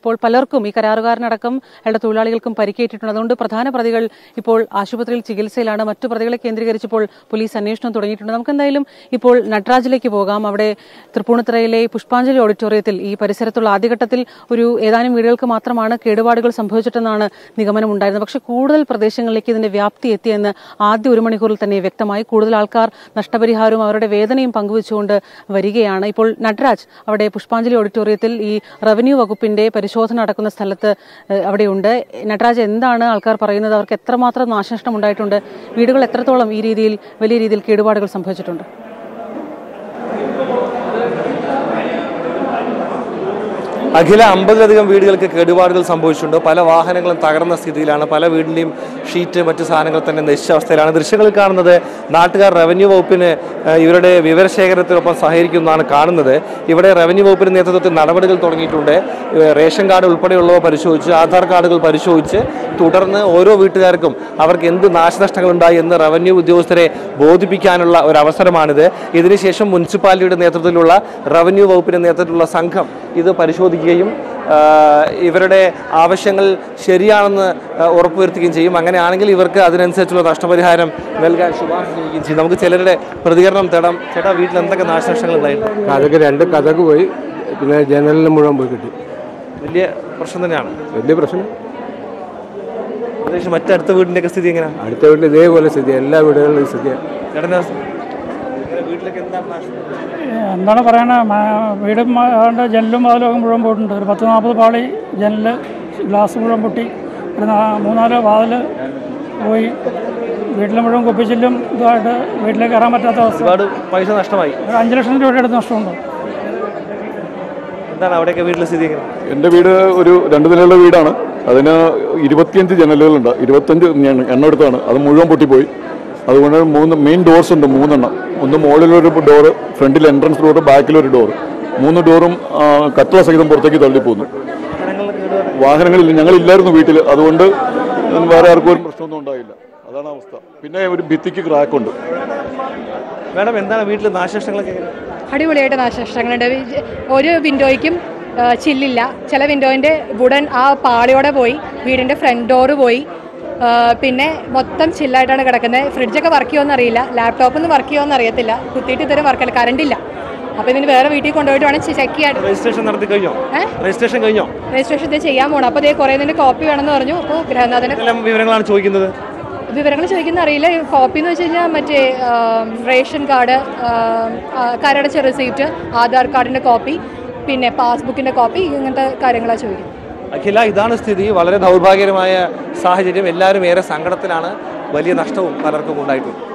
ഇപ്പോൾ പലർക്കും ഈ കരാറുകാരനടക്കം അയാളുടെ തൊഴിലാളികൾക്കും പരിക്കേറ്റിട്ടുണ്ട് അതുകൊണ്ട് പ്രധാന പ്രതികൾ ഇപ്പോൾ ആശുപത്രിയിൽ ചികിത്സയിലാണ് മറ്റു പ്രതികളെ കേന്ദ്രീകരിച്ചപ്പോൾ പോലീസ് അന്വേഷണം തുടങ്ങിയിട്ടുണ്ട് നമുക്ക് എന്തായാലും ഇപ്പോൾ നട്രാജിലേക്ക് പോകാം അവിടെ തൃപ്പൂണിത്തുറയിലെ പുഷ്പാഞ്ജലി ഓഡിറ്റോറിയത്തിൽ ഈ പരിസരത്തുള്ള ആദ്യഘട്ടത്തിൽ ഒരു ഏതാനും വീടുകൾക്ക് മാത്രമാണ് കേടുപാടുകൾ സംഭവിച്ചിട്ടെന്നാണ് നിഗമനം ഉണ്ടായിരുന്നത് പക്ഷേ കൂടുതൽ പ്രദേശങ്ങളിലേക്ക് ഇതിന്റെ വ്യാപ്തി എത്തിയെന്ന് ആദ്യ ഒരു മണിക്കൂറിൽ തന്നെ വ്യക്തമായി കൂടുതൽ ആൾക്കാർ നഷ്ടപരിഹാരവും അവരുടെ വേദനയും പങ്കുവച്ചുകൊണ്ട് വരികയാണ് ഇപ്പോൾ നട്രാജ് അവിടെ പുഷ്പാഞ്ജലി ഓഡിറ്റോറിയത്തിൽ ഈ റവന്യൂ വകുപ്പിന്റെ പരിശോധന നടക്കുന്ന സ്ഥലത്ത് ഏഹ്, അവിടെയുണ്ട് നട്രാജ് എന്താണ് ആൾക്കാർ പറയുന്നത് അവർക്ക് എത്രമാത്രം നാശനഷ്ടം ഉണ്ടായിട്ടുണ്ട് വീടുകൾ എത്രത്തോളം ഈ രീതിയിൽ വലിയ രീതിയിൽ കേടുപാടുകൾ സംഭവിച്ചിട്ടുണ്ട് അഖില അമ്പതിലധികം വീടുകൾക്ക് കേടുപാടുകൾ സംഭവിച്ചിട്ടുണ്ട് പല വാഹനങ്ങളും തകർന്ന സ്ഥിതിയിലാണ് പല വീടിൻ്റെയും ഷീറ്റ് മറ്റു സാധനങ്ങൾ തന്നെ നശിച്ച അവസ്ഥയിലാണ് ദൃശ്യങ്ങളിൽ കാണുന്നത് നാട്ടുകാർ റവന്യൂ വകുപ്പിന് ഏഹ്, ഇവരുടെ വിവരശേഖരണത്തിനൊപ്പം സഹകരിക്കുന്നതാണ് കാണുന്നത് ഇവിടെ റവന്യൂ വകുപ്പിന്റെ നേതൃത്വത്തിൽ നടപടികൾ തുടങ്ങിയിട്ടുണ്ട് ഏഹ്, റേഷൻ കാർഡ് ഉൾപ്പെടെയുള്ളവ പരിശോധിച്ച് ആധാർ കാർഡുകൾ പരിശോധിച്ച് തുടർന്ന് ഓരോ വീട്ടുകാർക്കും അവർക്ക് എന്ത് നാശനഷ്ടങ്ങൾ ഉണ്ടായി എന്ന് റവന്യൂ ഉദ്യോഗസ്ഥരെ ബോധിപ്പിക്കാനുള്ള ഒരു അവസരമാണിത് ഇതിനുശേഷം മുനിസിപ്പാലിറ്റിയുടെ നേതൃത്വത്തിലുള്ള റവന്യൂ വകുപ്പിന്റെ നേതൃത്വത്തിലുള്ള സംഘം ഇത് പരിശോധിക്കുകയും ആ, ഇവരുടെ ആവശ്യങ്ങൾ ശരിയാണെന്ന് ആ, ഉറപ്പുവരുത്തുകയും ചെയ്യും അങ്ങനെയാണെങ്കിൽ ഇവർക്ക് അതിനനുസരിച്ചുള്ള നഷ്ടപരിഹാരം നൽകാൻ ശുപാർശ ചെയ്യുകയും ചെയ്യും നമുക്ക് ചിലരുടെ പ്രതികരണം തേടാം ചേട്ടാ വീട്ടിൽ എന്തൊക്കെ നാശനഷ്ടങ്ങൾ ഉണ്ടായിട്ടുണ്ട് കഥക്ക് രണ്ട് കഥക്ക് പോയി പിന്നെ ജനലിന് മുഴുവൻ പോയി കിട്ടി വലിയ പ്രശ്നം തന്നെയാണ് വലിയ പ്രശ്നം ഏകദേശം മറ്റടുത്ത വീടിൻ്റെയൊക്കെ സ്ഥിതി എങ്ങനെയാണ് അടുത്ത വീട്ടിൽ ഇതേപോലെ സ്ഥിതി എല്ലാ വീടുകളിലും സ്ഥിതിയാണ് ചേട്ടൻ്റെ അവസ്ഥ? വീട്ടിലൊക്കെ എന്താണ് നാശം എന്താണ് പറയണത് മ- വീടും അതിൻ്റെ ജനലും വാതിലൊക്കെ മുഴുവൻ പോയിട്ടുണ്ട് ഒരു പത്ത് നാൽപ്പത് പാളി ജനല് ഗ്ലാസ് മുഴുവൻ പൊട്ടി ഒരു നാ- മൂന്നാല് വാതിൽ പോയി വീട്ടിൽ മുഴുവൻ കുപ്പിച്ചില്ലും ഇതുമായിട്ട് വീട്ടിലേക്ക് കയറാൻ പറ്റാത്ത അവസ്ഥ ഒരുപാട് പൈസ നഷ്ടമായി ഒരു അഞ്ച് ലക്ഷം രൂപയുടെ അടുത്ത് നഷ്ടമുണ്ട് എന്താണ് അവിടെയൊക്കെ വീട്ടിലെ സ്ഥിതി എങ്ങനെ എൻ്റെ വീട് ഒരു രണ്ട് നിലയുള്ള വീടാണ് അതിന് ഇരുപത്തിയഞ്ച് ജനലുകളുണ്ട് ഇരുപത്തഞ്ച് ഞാൻ എണ്ണം എടുത്താണ് അത് മുഴുവൻ പൊട്ടിപ്പോയി അതുകൊണ്ട് മൂന്ന് മെയിൻ ഡോർസ് ഉണ്ട് മൂന്നെണ്ണം ഒന്ന് മുകളിലൊരു ഡോറ് ഫ്രണ്ടിൽ എൻട്രൻസ് ഡോറ് ബാക്കിലൊരു ഡോറ് മൂന്ന് ഡോറും ആ, കത്തുവ സഹിതം പുറത്തേക്ക് തള്ളിപ്പോന്നു വാഹനങ്ങളില്ല ഞങ്ങളില്ലായിരുന്നു വീട്ടിൽ അതുകൊണ്ട് വേറെ ആർക്കും ഒരു പ്രശ്നമൊന്നും ഉണ്ടായില്ല അതാണ് അവസ്ഥ പിന്നെ ഒരു ഭിത്തിക്ക് ക്രാക്കുണ്ട് മാഡം എന്താണ് വീട്ടിൽ നാശനഷ്ടങ്ങളൊക്കെ എങ്ങനെ? അടിപൊളിയായിട്ട് നാശനഷ്ടങ്ങളുണ്ട് വി- ഒരു വിൻഡോയ്ക്കും ആ, ചില്ലില്ല ചില വിൻഡോയിൻ്റെ വുഡൻ ആ പാളിയോടെ പോയി വീടിൻ്റെ ഫ്രണ്ട് ഡോറ് പോയി ആ, പിന്നെ മൊത്തം ചില്ലായിട്ടാണ് കിടക്കുന്നത് ഫ്രിഡ്ജൊക്കെ വർക്ക് ചെയ്യുമെന്ന് അറിയില്ല ലാപ്ടോപ്പൊന്നും വർക്ക് ചെയ്യുമെന്ന് അറിയത്തില്ല കുത്തിയിട്ട് ഇതുവരെ വർക്കല്ല കറണ്ട് ഇല്ല അപ്പോൾ ഇതിന് വേറെ വീട്ടിൽ കൊണ്ടുപോയിട്ട് വേണം ചെക്ക് ചെയ്യാൻ രജിസ്ട്രേഷൻ നടത്തി കഴിഞ്ഞോ ഏ? രജിസ്ട്രേഷൻ കഴിഞ്ഞോ രജിസ്ട്രേഷൻ ഇത് ചെയ്യാൻ പോകണം അപ്പോൾ ഇതേ കുറേ ഇതിൻ്റെ കോപ്പി വേണമെന്ന് പറഞ്ഞു അപ്പോൾ ഗൃഹനാഥന് എന്തെല്ലാം വിവരങ്ങളാണ് ചോദിക്കുന്നത് വിവരങ്ങൾ ചോദിക്കുന്ന അറിയില്ല കോപ്പി എന്ന് വെച്ച് കഴിഞ്ഞാൽ മറ്റേ ആം, റേഷൻ കാർഡ് ആം, ആ, കരടച്ച റെസീപ്റ്റ് ആധാർ കാർഡിൻ്റെ കോപ്പി പിന്നെ പാസ്ബുക്കിൻ്റെ കോപ്പി ഇങ്ങനത്തെ കാര്യങ്ങളാണ് ചോദിക്കുന്നത് അഖില ഇതാണ് സ്ഥിതി വളരെ ദൗർഭാഗ്യകരമായ സാഹചര്യം എല്ലാവരും ഏറെ സങ്കടത്തിലാണ് വലിയ നഷ്ടവും പലർക്കും ഉണ്ടായിട്ടുണ്ട്